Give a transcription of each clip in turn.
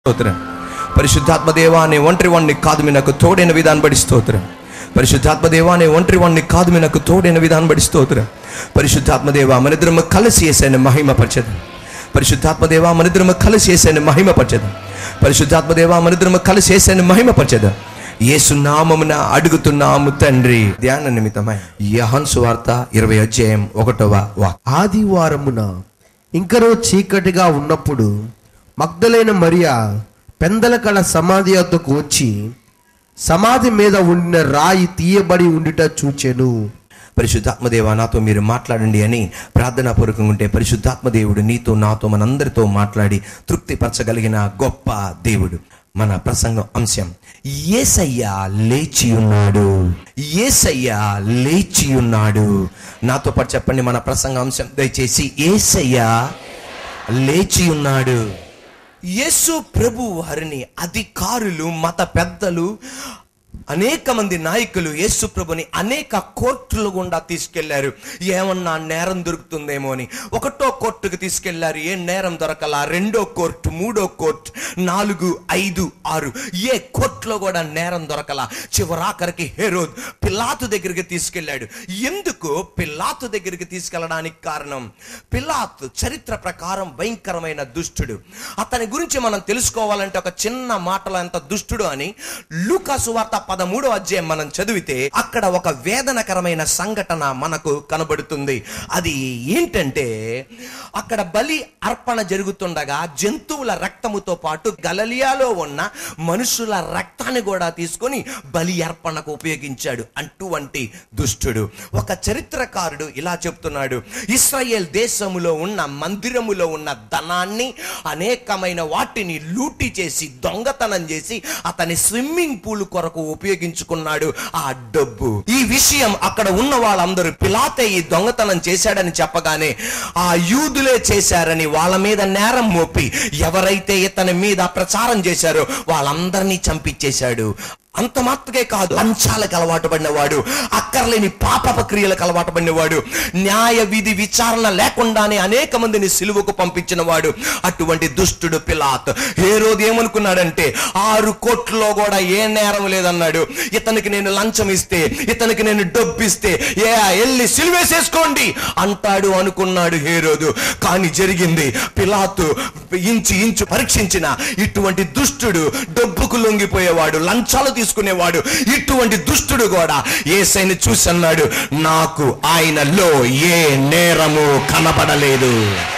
స్తోత్రం పరిశుద్ధాత్మ దేవా అనే ఒంటరి వాణ్ణి కాదు మీ నాకు తోడైన విధానం బడి స్తోత్రం పరిశుద్ధాత్మ దేవా అనే ఒంటరి వాణ్ణి కాదు మీ నాకు తోడైన విధానం బడి స్తోత్రం పరిశుద్ధాత్మ దేవా మనిద్దరము కలిసి వేసాను మహిమ పరచదు పరిశుద్ధాత్మ దేవా మనిద్దరము కలిసి వేసాను మహిమ పరచదు పరిశుద్ధాత్మ దేవా మనిద్దరము కలిసి వేసాను మహిమ పరచదు యేసు నామమున అడుగుతున్నాము తండ్రి ధ్యాన నిమిత్తమై యహన్ సువార్త ఇరవై అధ్యాయం ఒకటవ వాక్ ఆదివారమున ఇంకనూ చీకటిగా ఉన్నప్పుడు మగ్ధలైన మరియా పెందల కళ సమాధి వద్దకు వచ్చి సమాధి మీద ఉండిన రాయి తీయబడి ఉండిట చూచెను పరిశుద్ధాత్మదేవ నాతో మీరు మాట్లాడండి అని ప్రార్థనా పూర్వకంగా ఉంటే పరిశుద్ధాత్మదేవుడు నీతో నాతో మనందరితో మాట్లాడి తృప్తిపరచగలిగిన గొప్ప దేవుడు మన ప్రసంగం అంశం ఏసయ్యా లేచి ఉన్నాడు ఏసయ్యా లేచి ఉన్నాడు నాతో పాటు చెప్పండి మన ప్రసంగ అంశం దయచేసి ఏసయ్యా లేచి ఉన్నాడు యేసు ప్రభు వారిని అధికారులు మత పెద్దలు అనేక మంది నాయకులు యేసు ప్రభుని అనేక కోర్టుల గుండా తీసుకెళ్లారు ఏమన్నా నేరం దొరుకుతుందేమో అని ఒకటో కోర్టుకు తీసుకెళ్లారు ఏ నేరం దొరకలా రెండో కోర్టు మూడో కోర్టు నాలుగు ఐదు ఆరు ఏ కోర్టులో కూడా నేరం దొరకలా చివరాఖరికి హెరోద్ పిలాతు దగ్గరికి తీసుకెళ్లాడు ఎందుకు పిలాతు దగ్గరికి తీసుకెళ్ళడానికి కారణం పిలాతు చరిత్ర ప్రకారం భయంకరమైన దుష్టుడు అతని గురించి మనం తెలుసుకోవాలంటే ఒక చిన్న మాటలో ఎంత దుష్టుడు అని లూకాసు వార్త పదమూడో అధ్యాయం మనం చదివితే అక్కడ ఒక వేదనకరమైన సంఘటన మనకు కనబడుతుంది అది ఏంటంటే అక్కడ బలి అర్పణ జరుగుతుండగా జంతువుల రక్తముతో పాటు గలలియాలో ఉన్న మనుషుల రక్తాన్ని కూడా తీసుకొని బలి అర్పణకు ఉపయోగించాడు అటువంటి దుష్టుడు ఒక చరిత్రకారుడు ఇలా చెప్తున్నాడు ఇస్రాయేల్ దేశములో ఉన్న మందిరములో ఉన్న ధనాన్ని అనేకమైన వాటిని లూటి చేసి దొంగతనం చేసి అతని స్విమ్మింగ్ పూల్ కొరకు ఉపయోగించుకున్నాడు ఆ డబ్బు ఈ విషయం అక్కడ ఉన్న వాళ్ళందరూ పిలాతే ఈ దొంగతనం చేశాడని చెప్పగానే ఆ యూదులే చేశారని వాళ్ళ మీద నేరం మోపి ఎవరైతే ఇతని మీద ప్రచారం చేశారో వాళ్ళందరినీ చంపించేశాడు అంత మాత్రమే కాదు లంచాలకు అలవాటు పడినవాడు అక్కర్లేని పాప క్రియలకు అలవాటు పడినవాడు న్యాయ విధి విచారణ లేకుండానే అనేక మందిని సిలువకు పంపించిన వాడు అటువంటి దుష్టుడు పిలాత్ ఏ రోజు ఏమనుకున్నాడంటే ఆరు కోట్లలో కూడా ఏ నేరం లేదన్నాడు ఇతనికి నేను లంచం ఇస్తే ఇతనికి నేను డబ్బిస్తే ఏ వెళ్ళి సిలువేసేసుకోండి అంటాడు అనుకున్నాడు ఏ రోజు కానీ జరిగింది పిలాతు ఇంచు ఇంచు పరీక్షించిన ఇటువంటి దుష్టుడు డబ్బుకు లొంగిపోయేవాడు లంచాలు తీసుకునేవాడు ఇటువంటి దుష్టుడు కూడా ఏసైని చూసి అన్నాడు నాకు ఆయనలో ఏ నేరము కనబడలేదు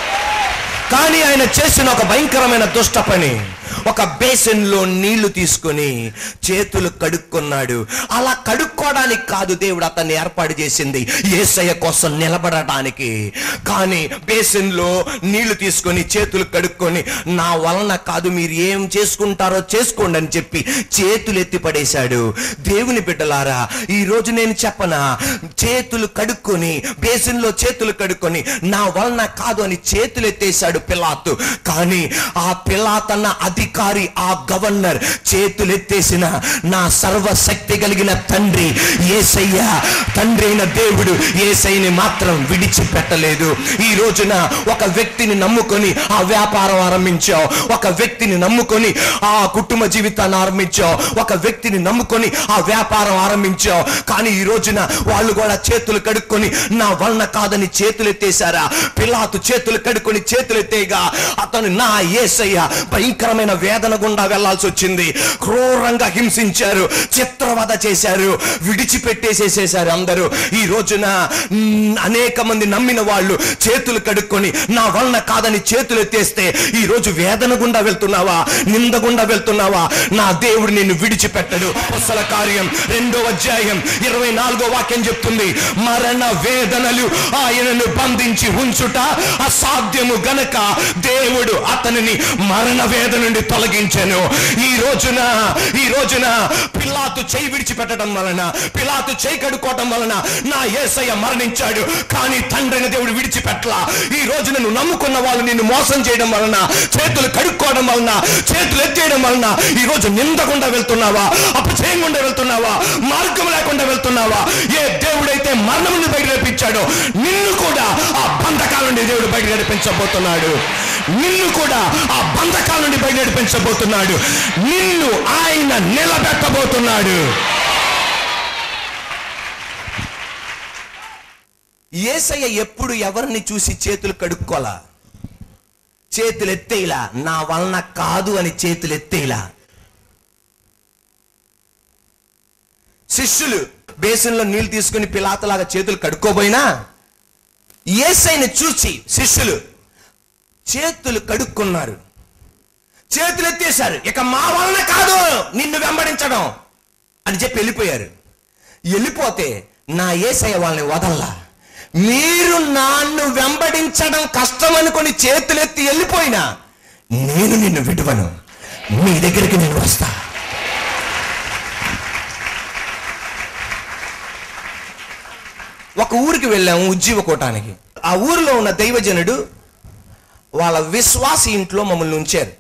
కానీ ఆయన చేసిన ఒక భయంకరమైన దుష్ట పని ఒక బేసిన్లో నీళ్లు తీసుకొని చేతులు కడుక్కున్నాడు అలా కడుక్కోవడానికి కాదు దేవుడు అతన్ని ఏర్పాటు చేసింది ఏసయ్య కోసం నిలబడటానికి కానీ బేసిన్లో నీళ్లు తీసుకొని చేతులు కడుక్కొని నా వలన కాదు మీరు ఏం చేసుకుంటారో చేసుకోండి అని చెప్పి చేతులు ఎత్తి పడేశాడు దేవుని బిడ్డలారా ఈ రోజు నేను చెప్పనా చేతులు కడుక్కొని బేసిన్లో చేతులు కడుక్కొని నా వలన కాదు అని చేతులు ఎత్తేశాడు పిలాతు కానీ ఆ పిలాతన్న అధికారి ఆ గవర్నర్ చేతులు ఎత్తేసిన నా సర్వశక్తి కలిగిన తండ్రి ఏసయ్య తండ్రి అయిన దేవుడు ఏసైని మాత్రం విడిచిపెట్టలేదు ఈ రోజున ఒక వ్యక్తిని నమ్ముకొని ఆ వ్యాపారం ఆరంభించావు ఒక వ్యక్తిని నమ్ముకొని ఆ కుటుంబ జీవితాన్ని ఆరంభించావు ఒక వ్యక్తిని నమ్ముకొని ఆ వ్యాపారం ఆరంభించావు కానీ ఈ రోజున వాళ్ళు కూడా చేతులు కడుక్కొని నా వలన కాదని చేతులు ఎత్తేశారా పిలాతు చేతులు కడుక్కొని చేతులు ఎత్తేగా అతను నా ఏసయ్య భయంకరమైన వేదన గుండా వెళ్లాల్సి వచ్చింది క్రూరంగా హింసించారు చిత్రవద చేశారు విడిచిపెట్టేసేసేసారు అందరూ ఈ రోజున మ్, అనేక మంది నమ్మిన వాళ్ళు చేతులు కడుక్కొని నా వలన కాదని చేతులు ఎత్తేస్తే ఈ రోజు వేదన గుండా వెళ్తున్నావా నింద గుండా వెళ్తున్నావా నా దేవుడు నిన్ను విడిచిపెట్టడు అసల కార్యం రెండో అధ్యాయం ఇరవై నాలుగో వాక్యం చెప్తుంది మరణ వేదనలు ఆయనను బంధించి ఉంచుట అసాధ్యము గనక దేవుడు అతనిని మరణ వేదన నుండి తొలగించెను ఈ రోజున ఈ రోజున పిలాతు చేయి విడిచిపెట్టడం వలన పిలాతు చేయి కడుక్కోవటం వలన నా ఏసయ్య మరణించాడు కానీ తండ్రిని దేవుడు విడిచిపెట్టలా ఈ రోజున నువ్వు నమ్ముకున్న వాళ్ళు నిన్ను మోసం చేయడం వలన చేతులు కడుక్కోవడం వలన చేతులు ఎత్తేయడం వలన ఈ రోజు నిందకుండా వెళ్తున్నావా అపచయంగుండా వెళ్తున్నావా మార్గం లేకుండా వెళ్తున్నావా ఏ దేవుడైతే మరణం నుండి బయట రప్పించాడో నిన్ను కూడా ఆ బంధకాల నుండి దేవుడు బయట నడిపించబోతున్నాడు నిన్ను కూడా ఆ బంధకాల నుండి బయట నడిపించబోతున్నాడు నిన్ను ఆయన నిలబెట్టబోతున్నాడు ఏసయ్య ఎప్పుడు ఎవరిని చూసి చేతులు కడుక్కోలా చేతులు ఎత్తేలా నా వలన కాదు అని చేతులు ఎత్తేలా శిష్యులు బేసిన్లో నీళ్లు తీసుకుని పిలాతలాగా చేతులు కడుక్కోబోయినా ఏసైని చూసి శిష్యులు చేతులు కడుక్కున్నారు చేతులు ఎత్తేశారు ఇక మా వలన కాదు నిన్ను వెంబడించడం అని చెప్పి వెళ్ళిపోయారు వెళ్ళిపోతే నా ఏసయ్య వాళ్ళని వదల్లా మీరు నన్ను వెంబడించడం కష్టం అనుకొని చేతులెత్తి వెళ్ళిపోయినా నేను నిన్ను విడువను మీ దగ్గరికి నేను వస్తా ఒక ఊరికి వెళ్ళాము ఉజ్జీవకోటానికి ఆ ఊరిలో ఉన్న దైవజనుడు వాళ్ళ విశ్వాసి ఇంట్లో మమ్మల్ని ఉంచారు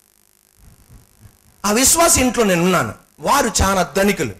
ఆ విశ్వాసి ఇంట్లో నేను ఉన్నాను వారు చాలా ధనికులు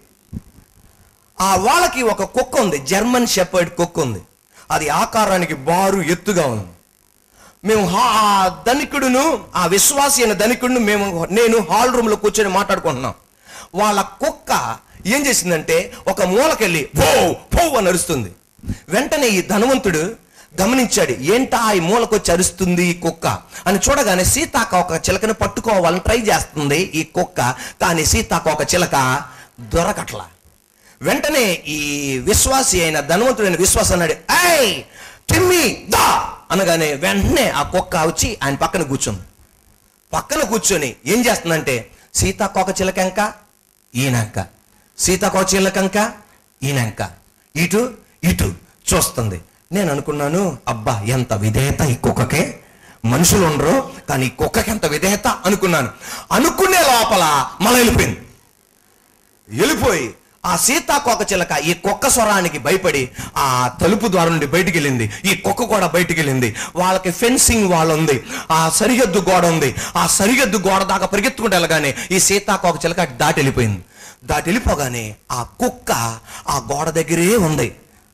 ఆ వాళ్ళకి ఒక కుక్క ఉంది జర్మన్ షెపర్డ్ కుక్క ఉంది అది ఆకారానికి బారు ఎత్తుగా ఉంది మేము హా- ఆ ధనికుడును ఆ విశ్వాసి అయిన ధనికుడును మేము నేను హాల్ రూమ్ లో కూర్చొని మాట్లాడుకుంటున్నాం వాళ్ళ కుక్క ఏం చేసిందంటే ఒక మూలకెళ్ళి పో పో అని అరుస్తుంది వెంటనే ఈ ధనవంతుడు గమనించాడు ఏంటా ఈ మూలకొచ్చి అరుస్తుంది ఈ కుక్క అని చూడగానే సీతాక ఒక చిలకను పట్టుకోవాలని ట్రై చేస్తుంది ఈ కుక్క కానీ సీతాక ఒక చిలక దొరకట్లా వెంటనే ఈ విశ్వాసి అయిన ధనవంతుడైన విశ్వాసం అన్నాడు ఐ టిమ్మి దా అనగానే వెంటనే ఆ కుక్క వచ్చి ఆయన పక్కన కూర్చుంది పక్కన కూర్చొని ఏం చేస్తుందంటే సీతాకోక చిలకంక ఈయనంక సీతాకోక చిలకంక ఈయనంక ఇటు ఇటు చూస్తుంది నేను అనుకున్నాను అబ్బా ఎంత విధేయత ఈ కుక్కకే మనుషులు ఉండరు కానీ ఈ కుక్కకి ఎంత విధేయత అనుకున్నాను అనుకునే లోపల మళ్ళీ వెళ్ళిపోయింది వెళ్ళిపోయి ఆ సీతాకోక చిలక ఈ కుక్క స్వరానికి భయపడి ఆ తలుపు ద్వారా నుండి బయటికి వెళ్ళింది ఈ కుక్క కూడా బయటికి వెళ్ళింది వాళ్ళకి ఫెన్సింగ్ వాల్ ఉంది ఆ సరిహద్దు గోడ ఉంది ఆ సరిహద్దు గోడ దాకా పరిగెత్తుకుంటూ వెళ్ళగానే ఈ సీతాకోక చిలక అటు దాటి వెళ్ళిపోయింది దాటి వెళ్ళిపోగానే ఆ కుక్క ఆ గోడ దగ్గరే ఉంది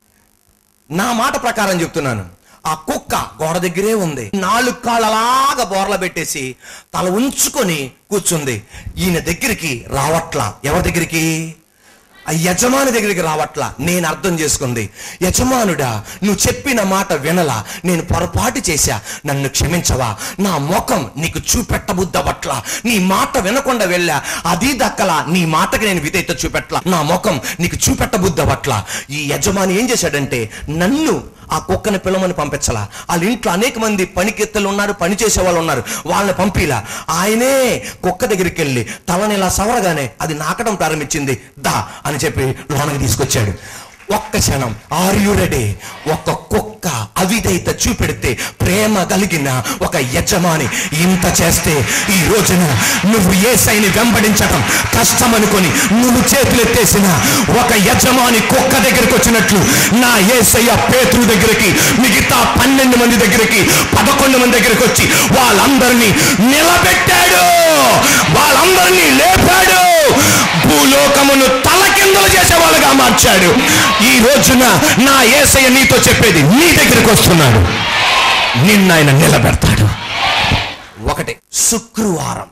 నా మాట ప్రకారం చెప్తున్నాను ఆ కుక్క గోడ దగ్గరే ఉంది నాలుగు కాళ్ళలాగా బోర్ల పెట్టేసి తల ఉంచుకొని కూర్చుంది ఈయన దగ్గరికి రావట్లా ఎవరి దగ్గరికి ఆ యజమాని దగ్గరికి రావట్లా నేను అర్థం చేసుకుంది యజమానుడా నువ్వు చెప్పిన మాట వినలా నేను పొరపాటు చేశా నన్ను క్షమించవా నా ముఖం నీకు చూపెట్టబుద్దవట్లా నీ మాట వినకుండా వెళ్ళా అది దక్కలా నీ మాటకి నేను విధేయత చూపెట్లా నా ముఖం నీకు చూపెట్టబుద్దవట్లా ఈ యజమాని ఏం చేశాడంటే నన్ను ఆ కుక్కని పిల్లమని పంపించలా వాళ్ళ ఇంట్లో అనేక మంది పనికెత్తలు ఉన్నారు పని చేసే వాళ్ళు ఉన్నారు వాళ్ళని పంపిలా ఆయనే కుక్క దగ్గరికి వెళ్ళి తలని ఇలా సవరగానే అది నాకడం ప్రారంభించింది దా అని చెప్పి లోనకి తీసుకొచ్చాడు ఒక్క క్షణం ఆర్ యు రెడీ ఒక కుక్క అవిధేయత చూపెడితే ప్రేమ కలిగిన ఒక యజమాని ఇంత చేస్తే ఈ రోజున నువ్వు ఏసైని వెంబడించటం కష్టం అనుకొని నువ్వు చేతులెత్తేసిన ఒక యజమాని కుక్క దగ్గరికి వచ్చినట్లు నా ఏసయ్య పేతురు దగ్గరికి మిగతా పన్నెండు మంది దగ్గరికి పదకొండు మంది దగ్గరికి వచ్చి వాళ్ళందరినీ నిలబెట్టాడు వాళ్ళందరినీ లేపాడు భూలోకమును తలకిందులు చేసేవాళ్ళుగా మార్చాడు ఈ రోజున నా ఏసయ్య నీతో చెప్పేది నీ దగ్గరికి వస్తున్నాడు నిన్న ఆయన నిలబెడతాడు ఒకటి శుక్రవారం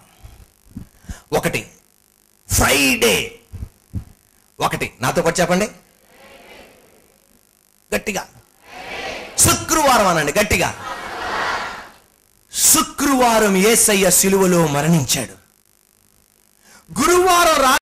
ఒకటి ఫ్రైడే ఒకటి నాతో పాటు చెప్పండి గట్టిగా శుక్రవారం అనండి గట్టిగా శుక్రవారం ఏసయ్య సిలువలో మరణించాడు గురువారం రా